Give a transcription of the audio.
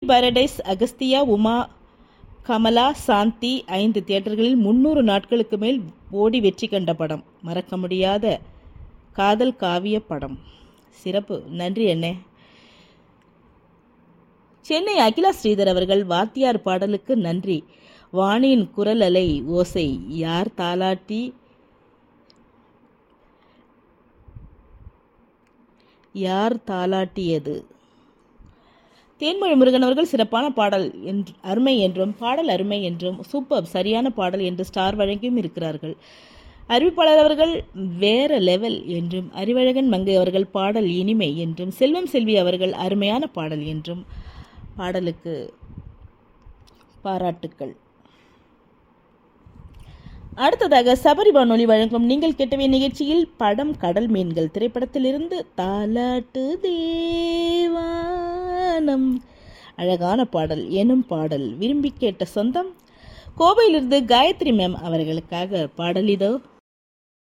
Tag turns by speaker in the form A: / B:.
A: Paradise Agasthiya Uma Kamala Shanthi ஐந்து தியேட்டர்களில் முன்னூறு நாட்களுக்கு மேல் ஓடி வெற்றி கண்ட படம் மறக்க முடியாத காதல் காவிய படம் சிறப்பு நன்றி அண்ணே சென்னை அகிலா ஸ்ரீதர் அவர்கள் வாத்தியார் பாடலுக்கு நன்றி வாணியின் குரல் அலை ஓசை யார் தாலாட்டி யார் தாலாட்டியது தேன்மொழி முருகன் அவர்கள் சிறப்பான பாடல் என்று அருமை என்றும் பாடல் அருமை என்றும் சூப்பர் சரியான பாடல் என்று ஸ்டார் வழங்கியும் இருக்கிறார்கள் அறிவிப்பாளர் அவர்கள் வேற லெவல் என்றும் அறிவழகன் மங்கை அவர்கள் பாடல் இனிமை என்றும் செல்வம் செல்வி அவர்கள் அருமையான பாடல் என்றும் பாடலுக்கு பாராட்டுக்கள் அடுத்ததாக சபரி வானொலி வழங்கும் நீங்கள் கேட்டவே நிகழ்ச்சியில் படம் கடல் மீன்கள் திரைப்படத்திலிருந்து தாலாட்டு தேவானம் அழகான பாடல் எனும் பாடல் விரும்பி கேட்ட சொந்தம் கோவையிலிருந்து காயத்ரி மேம் அவர்களுக்காக பாடல் இதோ